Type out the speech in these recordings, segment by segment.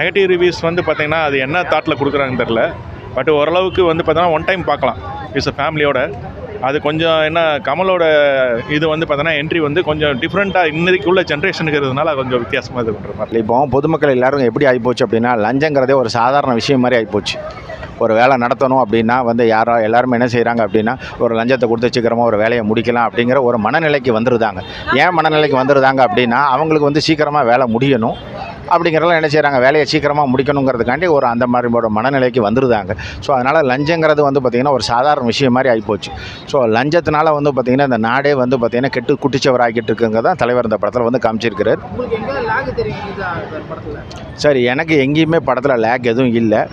negative reviews வந்து பார்த்தீங்கன்னா அது என்ன தாட்டில் கொடுக்குறாங்கன்னு தெரில பட் ஓரளவுக்கு வந்து பார்த்தீங்கன்னா ஒன் டைம் பார்க்கலாம் இட்ஸ் அ ஃபேமிலியோட அது கொஞ்சம் என்ன கமலோட இது வந்து பார்த்தீங்கன்னா என்ட்ரி வந்து கொஞ்சம் டிஃப்ரெண்ட்டாக இன்னைக்கு உள்ள ஜென்ரேஷனுக்கு இருக்கிறதுனால கொஞ்சம் வித்தியாசமாக இது பண்ணுற மாதிரி இப்போ பொதுமக்கள் எல்லாரும் எப்படி ஆகிப்போச்சு அப்படின்னா லஞ்சங்கிறதே ஒரு சாதாரண விஷயம் மாதிரி ஆகிப்போச்சு ஒரு வேலை நடத்தணும் அப்படின்னா வந்து யாரோ எல்லாருமே என்ன செய்கிறாங்க அப்படின்னா ஒரு லஞ்சத்தை கொடுத்து சீக்கிரமாக ஒரு வேலையை முடிக்கலாம் அப்படிங்கிற ஒரு மனநிலைக்கு வந்துருதாங்க ஏன் மனநிலைக்கு வந்துருதாங்க அப்படின்னா அவங்களுக்கு வந்து சீக்கிரமாக வேலை முடியணும் அப்படிங்கிறதெல்லாம் என்ன செய்கிறாங்க வேலையை சீக்கிரமாக முடிக்கணுங்கிறதுக்காண்டி ஒரு அந்த மாதிரி ஒரு மனநிலைக்கு வந்துருதாங்க ஸோ அதனால் லஞ்சங்கிறது வந்து பார்த்திங்கன்னா ஒரு சாதாரண விஷயம் மாதிரி ஆகிப்போச்சு ஸோ லஞ்சத்தினால வந்து பார்த்திங்கன்னா இந்த நாடே வந்து பார்த்திங்கன்னா கெட்டு குட்டிச்சவர் ஆகிட்டு இருக்குங்க தான் தலைவர் இந்த படத்தில் வந்து காமிச்சிருக்கிறார் உங்களுக்கு எங்க லாக் தெரியுதா சார் படத்துல சரி எனக்கு எங்கேயுமே படத்தில் லேக் எதுவும் இல்லை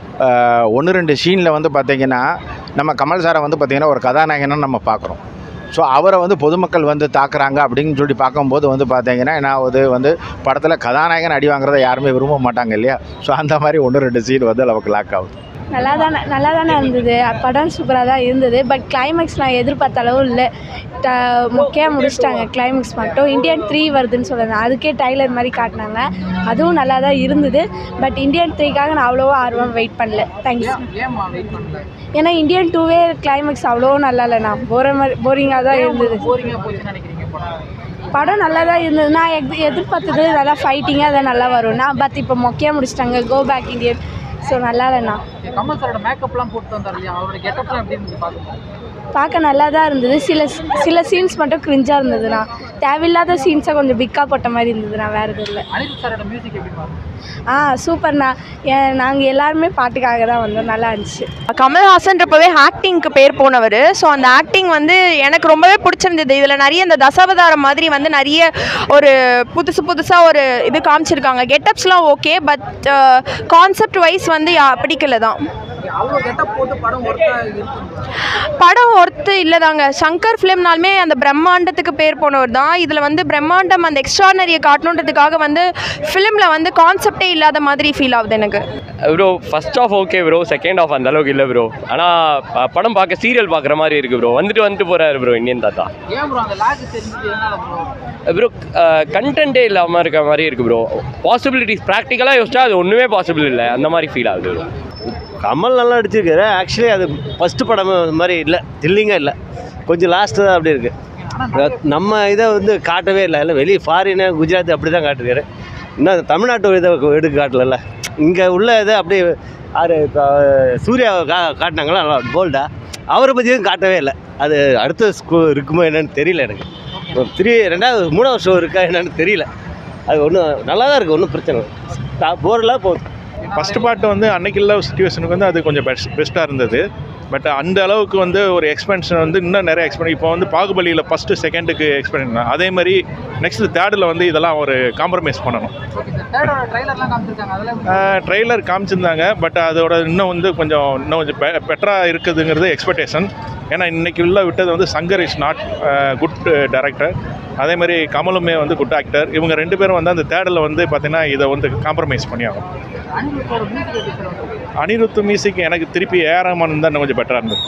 ஒன்று ரெண்டு சீனில் வந்து பார்த்தீங்கன்னா நம்ம கமல் சாரை வந்து பார்த்திங்கன்னா ஒரு கதாநாயகனாக நம்ம பார்க்குறோம் ஸோ அவரை வந்து பொதுமக்கள் வந்து தாக்குறாங்க அப்படின்னு சொல்லி பார்க்கும்போது வந்து பார்த்தீங்கன்னா நான் அது வந்து படத்தில் கதாநாயகன் அடி வாங்குறதை யாருமே விரும்ப மாட்டாங்க இல்லையா ஸோ அந்த மாதிரி ஒன்று ரெண்டு சீன் வந்து நமக்கு லாக் ஆகுது நல்லா தானே நல்லா தானே இருந்தது படம் சூப்பராக தான் இருந்தது பட் கிளைமேக்ஸ் நான் எதிர்பார்த்த அளவு இல்லை ட மொக்கையாக முடிச்சிட்டாங்க கிளைமேக்ஸ் மட்டும் இந்தியன் த்ரீ வருதுன்னு சொல்லுங்க அதுக்கே டைலர் மாதிரி காட்டினாங்க அதுவும் நல்லா தான் இருந்தது பட் இந்தியன் த்ரீக்காக நான் அவ்வளோவா ஆர்வம் வெயிட் பண்ணல தேங்க்ஸ் ஏமா வெயிட் பண்ணல ஏன்னா இந்தியன் டூவே கிளைமேக்ஸ் அவ்வளோ நல்லா இல்லைண்ணா போகிற மாதிரி போரிங்காக தான் இருந்தது போரிங்கா போச்சுன்னு நினைக்கிறீங்க படம் படம் நல்லா தான் இருந்தது நான் எது எதிர்பார்த்தது நல்லா ஃபைட்டிங்காக அதை நல்லா வரும்னா பட் இப்போ மொக்கையாக முடிச்சிட்டாங்க கோ பேக் இந்தியன் ஸோ நல்லா இல்லைண்ணா கமல் சாரோட மேக்கப்லாம் போட்டு வந்தார் இல்லையா அவரோட கெட்டப்லாம் எப்படி இருந்தது பார்க்கும்போது பார்க்க நல்லா தான் இருந்தது சில சில சீன்ஸ் மட்டும் கிரிஞ்சாக இருந்ததுண்ணா தேவையில்லாத சீன்ஸை கொஞ்சம் பிக்காக போட்ட மாதிரி இருந்ததுண்ணா வேறு எதுவும் இல்லை அனிருத் சாரோட மியூசிக் எப்படி பாருங்க ஆ சூப்பர்ண்ணா ஏன் நாங்கள் எல்லாருமே பாட்டுக்காக தான் வந்தோம் நல்லா இருந்துச்சு கமல்ஹாசன்றப்பவே ஆக்டிங்க்கு பேர் போனவர் ஸோ அந்த ஆக்டிங் வந்து எனக்கு ரொம்பவே பிடிச்சிருந்தது இதில் நிறைய இந்த தசாவதாரம் மாதிரி வந்து நிறைய ஒரு புதுசு புதுசாக ஒரு இது காமிச்சிருக்காங்க கெட்டப்ஸ்லாம் ஓகே பட் கான்செப்ட் வைஸ் வந்து யா- பிடிக்கல தான் அவ்வளோ கெட்டப் போட்டு படம் ஒர்க்கா இருக்குங்களா படம் ஒர்த்து இல்லைதாங்க சங்கர் ஃபிலிம்னாலுமே அந்த பிரம்மாண்டத்துக்கு பேர் போனவர் தான் இதில் வந்து பிரம்மாண்டம் அந்த எக்ஸ்ட்ரானரியை காட்டணுன்றதுக்காக வந்து ஃபிலிமில் வந்து கான்செப்டே இல்லாத மாதிரி ஃபீல் ஆகுது எனக்கு bro first half okay bro second half அந்த அளவுக்கு இல்லை ப்ரோ ஆனால் படம் பார்க்க சீரியல் பார்க்குற மாதிரி இருக்குது ப்ரோ வந்துட்டு வந்துட்டு போகிறாரு ப்ரோ இந்தியன் தாத்தா ஏன் ப்ரோ அந்த லாக் தெரிஞ்சது எதனால ப்ரோ ப்ரோ கண்டென்ட்டே இல்லாமல் இருக்க மாதிரி இருக்குது ப்ரோ பாசிபிலிட்டிஸ் ப்ராக்டிக்கலாக யோசிச்சா அது ஒன்றுமே பாசிபிள் இல்லை அந்த மாதிரி ஃபீல் ஆகுது ப்ரோ கமல் நல்லா நடிச்சிருக்காரு ஆக்சுவலி அது ஃபஸ்ட்டு படம் மாதிரி இல்லை த்ரில்லிங்காக இல்லை கொஞ்சம் லாஸ்ட்டு தான் அப்படி இருக்குது நம்ம இதை வந்து காட்டவே இல்லை இல்லை வெளியே ஃபாரினு குஜராத் அப்படி தான் காட்டுறாரு இன்னும் தமிழ்நாட்டு இதை எடுக்க காட்டலல்ல இங்கே உள்ள இதை அப்படியே ஆறு இப்போ சூர்யாவை கா காட்டினாங்களா நல்லா போல்டா அவரை பற்றியும் காட்டவே இல்லை அது அடுத்த ஸ்கூ இருக்குமோ என்னன்னு தெரியல எனக்கு த்ரீ ரெண்டாவது மூணாவது ஷோ இருக்கா என்னன்னு தெரியல அது ஒன்றும் நல்லா தான் இருக்குது ஒன்றும் பிரச்சனை இல்லை போரெல்லாம் போகுது ஃபஸ்ட் பார்ட் வந்து அன்னைக்கு உள்ள சுச்சுவேஷனுக்கு வந்து அது கொஞ்சம் பெஸ்ட் பெஸ்ட்டாக இருந்தது பட் அந்த அளவுக்கு வந்து ஒரு எக்ஸ்பென்ஷன் வந்து இன்னும் நிறைய எக்ஸ்பென்ட் இப்போ வந்து பாகுபலியில் ஃபஸ்ட்டு செகண்டுக்கு எக்ஸ்பென்ட் அதே மாதிரி நெக்ஸ்ட் தேர்டில் வந்து இதெல்லாம் ஒரு காம்ப்ரமைஸ் பண்ணணும் ஓகே சார் தேர்டோட ட்ரைலர்லாம் காமிச்சிருக்காங்க அதெல்லாம் எப்படி ட்ரெய்லர் காமிச்சிருந்தாங்க பட் அதோட இன்னும் வந்து கொஞ்சம் இன்னும் கொஞ்சம் பெ பெட்டராக இருக்குதுங்கிறது எக்ஸ்பெக்டேஷன் ஏன்னா இன்னைக்கு உள்ள விட்டது வந்து Shankar is not good director அதே மாதிரி கமலுமே வந்து குட் ஆக்டர் இவங்க ரெண்டு பேரும் வந்து அந்த தேர்டில் வந்து பார்த்தீங்கன்னா இதை வந்து காம்ப்ரமைஸ் பண்ணி ஆகும் அனிருத்தோட மியூசிக் எப்படி சார் வந்து அனிருத் மியூசிக் எனக்கு திருப்பி ஏஆர் ரஹ்மான் தான் இன்னும் கொஞ்சம் பெட்டராக இருந்தது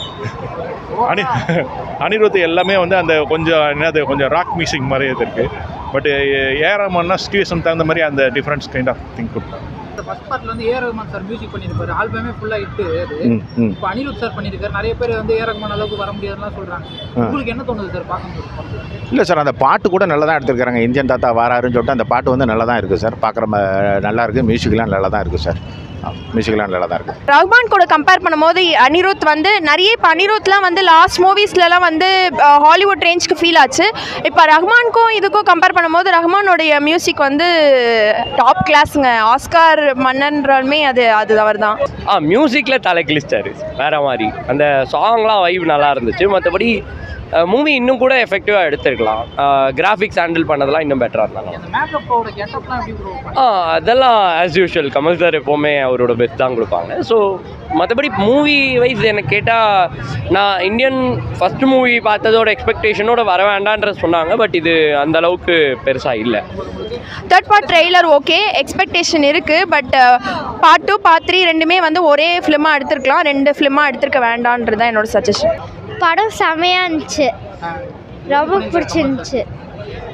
அனி அனிருத் எல்லாமே வந்து அந்த கொஞ்சம் என்னது கொஞ்சம் ராக் மியூசிக் மாதிரி இது இருக்குது பட் ஏஆர் ரஹ்மான்னா சுச்சுவேஷன் தகுந்த மாதிரி அந்த டிஃப்ரெண்ட்ஸ் கைண்ட் ஆஃப் திங்க் கொடுத்தாங்க இந்த ஃபர்ஸ்ட் பார்ட்ல வந்து ஏ ரஹ்மான் சார் மியூசிக் பண்ணியிருப்பாரு ஆல்பமே ஃபுல்லா ஹிட் அது ம் ம் இப்போ அனிருத் சார் பண்ணியிருக்காரு நிறைய பேர் வந்து ஏ ரஹ்மான் அளவுக்கு வர முடியாதுலாம் சொல்றாங்க உங்களுக்கு என்ன தோணுது சார் பார்க்கும்போது இல்லை சார் அந்த பாட்டு கூட நல்லா தான் எடுத்துருக்காங்க இந்தியன் தாத்தா வாராருன்னு சொல்லிட்டு அந்த பாட்டு வந்து நல்லா தான் இருக்குது சார் பார்க்குற ம- நல்லா இருக்குது மியூசிக்லாம் நல்லா தான் இருக்குது சார் மியூசிக்லாம் நல்லா தான் இருக்குது ரஹ்மான் கூட கம்பேர் பண்ணும்போது அனிருத் வந்து நிறைய இப்போ அனிருத்லாம் வந்து லாஸ்ட் மூவிஸ்லலாம் வந்து அஹ், ஹாலிவுட் ரேஞ்சுக்கு ஃபீல் ஆச்சு இப்போ ரஹ்மானுக்கும் இதுக்கும் கம்பேர் பண்ணும்போது ரஹ்மானோடைய மியூசிக் வந்து டாப் கிளாஸுங்க ஆஸ்கார் மன்னன்றாலுமே அது அது அவர் தான் ஆ மியூசிக்கில் தலை கிழிச்சாரு வேற மாதிரி அந்த சாங்லாம் வைப் நல்லா இருந்துச்சு மற்றபடி மூவி இன்னும் கூட எஃபெக்டிவாக எடுத்திருக்கலாம் கிராஃபிக்ஸ் ஹேண்டில் பண்ணதெல்லாம் இன்னும் பெட்டராக இருந்தாங்க அந்த மேக்கப்போட கெட்டப்லாம் எப்படி ப்ரோ ஆ அதெல்லாம் ஆஸ் யூஷுவல் கமல் சார் எப்போவுமே அவரோட பெஸ்ட் தான் கொடுப்பாங்க ஸோ மற்றபடி மூவி வைஸ் எனக்கு கேட்டால் நான் இந்தியன் ஃபஸ்ட் மூவி பார்த்ததோட எக்ஸ்பெக்டேஷனோட வர வேண்டான்ற சொன்னாங்க பட் இது அந்த அளவுக்கு பெருசாக இல்லை third part trailer okay expectation இருக்குது but part two part three ரெண்டுமே வந்து ஒரே ஃபிலிமாக எடுத்திருக்கலாம் ரெண்டு ஃபிலிமாக எடுத்திருக்க வேண்டான்றது தான் என்னோட சஜஷன் படம் செமையாக இருந்துச்சு ரொம்ப பிடிச்சிருந்துச்சு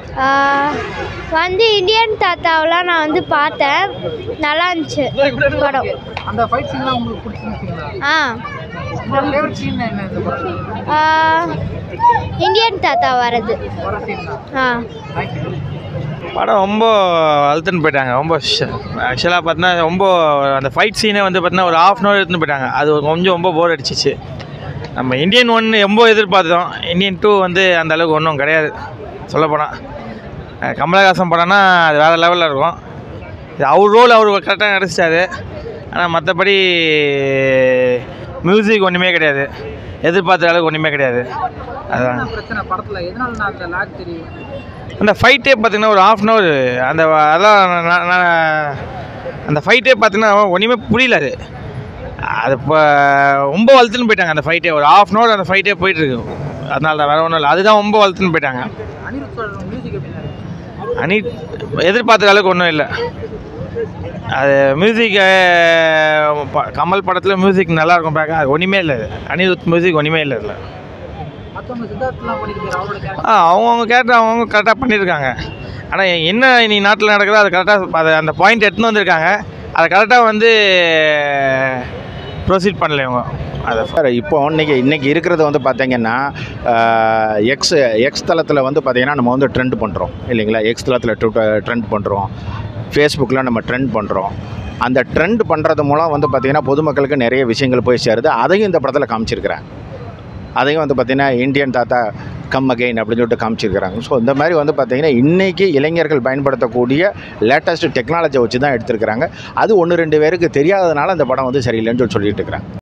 வந்து இந்தியன் தாத்தாவெலாம் நான் வந்து பார்த்தேன் நல்லா இருந்துச்சு படம் அந்த ஃபைட் சீன்லாம் உங்களுக்கு பிடிச்சிருந்துச்சுங்களா ஆ உங்களோட ஃபேவரட் சீன் என்ன இந்த படத்துல ஆ, இந்தியன் தாத்தா வர்றது வர சீன் தான் ஆ தேங்க்யூ படம் ரொம்ப அழுத்துன்னு போயிட்டாங்க ரொம்ப ஆக்சுவலாக பார்த்தீங்கன்னா ரொம்ப அந்த ஃபைட் சீனே வந்து பார்த்தீங்கன்னா ஒரு ஹாஃப் அன் ஹவர் எடுத்துன்னு போயிட்டாங்க அது கொஞ்சம் ரொம்ப போர் அடிச்சிச்சு நம்ம இந்தியன் ஒன் ரொம்ப எதிர்பார்த்தோம் இந்தியன் டூ வந்து அந்த அளவுக்கு ஒன்றும் கிடையாது சொல்லப்போனால் அஹ் கமலஹாசன் படம்னா அது வேறு லெவலில் இருக்கும் இது அவர் ரோல் அவர் கரெக்டாக நடிச்சிட்டாரு ஆனால் மற்றபடி மியூசிக் ஒன்றுமே கிடையாது எதிர்பார்த்த அளவுக்கு ஒன்றுமே கிடையாது அதான் என்ன பிரச்சனை படத்துல எதனால நான் அந்த லாக் தெரியும் அந்த ஃபைட்டே பார்த்தீங்கன்னா ஒரு ஹாஃப் அன் ஹவர் அந்த வ- அதான் நான் நான் அந்த ஃபைட்டே பார்த்தீங்கன்னா ஒன்றுமே புரியல அது அது இப்போ ரொம்ப வளர்த்துன்னு போயிட்டாங்க அந்த ஃபைட்டே ஒரு ஹாஃப் அன் ஹவர் அந்த ஃபைட்டே போயிட்டுருக்கு அதனால தான் வேறு ஒன்றும் இல்லை அதுதான் ரொம்ப வளர்த்துன்னு போயிட்டாங்க அனிருத் சொல்ற மியூசிக் எப்படின்னா இருக்கு அனி எதிர்பார்த்த அளவுக்கு ஒன்றும் இல்லை அது மியூசிக் கமல் படத்தில் மியூசிக் நல்லா இருக்கும் பார்க்க அது ஒன்றுமே இல்லை அனிருத் மியூசிக் ஒன்றுமே இல்லை இதில் மற்றவங்க சித்தார்த்லாம் பண்ணிருக்காரு அவரோட கேரக்டர் ஆ அவங்கவுங்க கேரக்டர் அவங்கவுங்க கரெக்டாக பண்ணியிருக்காங்க ஆனால் என்ன இன்னைக்கு நாட்டில் நடக்குதோ அது கரெக்டாக அதை அந்த பாயிண்ட் எடுத்துன்னு வந்திருக்காங்க அதை கரெக்டாக வந்து ப்ரொசீட் பண்ணல இவங்க அதை சார் இப்போ இன்னைக்கு இன்னைக்கு இருக்கிறது வந்து பார்த்தீங்கன்னா எக்ஸ் எக்ஸ் தளத்தில் வந்து பார்த்தீங்கன்னா நம்ம வந்து ட்ரெண்ட் பண்ணுறோம் இல்லைங்களா எக்ஸ் தளத்தில் ட்ரெண்ட் பண்ணுறோம் ஃபேஸ்புக்கில் நம்ம ட்ரெண்ட் பண்ணுறோம் அந்த ட்ரெண்ட் பண்ணுறது மூலம் வந்து பார்த்திங்கன்னா பொதுமக்களுக்கு நிறைய விஷயங்கள் போய் சேருது அதையும் இந்த படத்தில் காமிச்சிருக்கிறேன் அதையும் வந்து பார்த்திங்கன்னா இந்தியன் தாத்தா கம் அகைன் அப்படின்னு சொல்லிட்டு காமிச்சிருக்கிறாங்க ஸோ இந்த மாதிரி வந்து பார்த்திங்கன்னா இன்றைக்கி இளைஞர்கள் பயன்படுத்தக்கூடிய லேட்டஸ்ட் டெக்னாலஜியை வச்சு தான் எடுத்திருக்கிறாங்க அது ஒன்று ரெண்டு பேருக்கு தெரியாததுனால அந்த படம் வந்து சரியில்லைன்னு சொல்லி சொல்லிட்டு இருக்கிறாங்க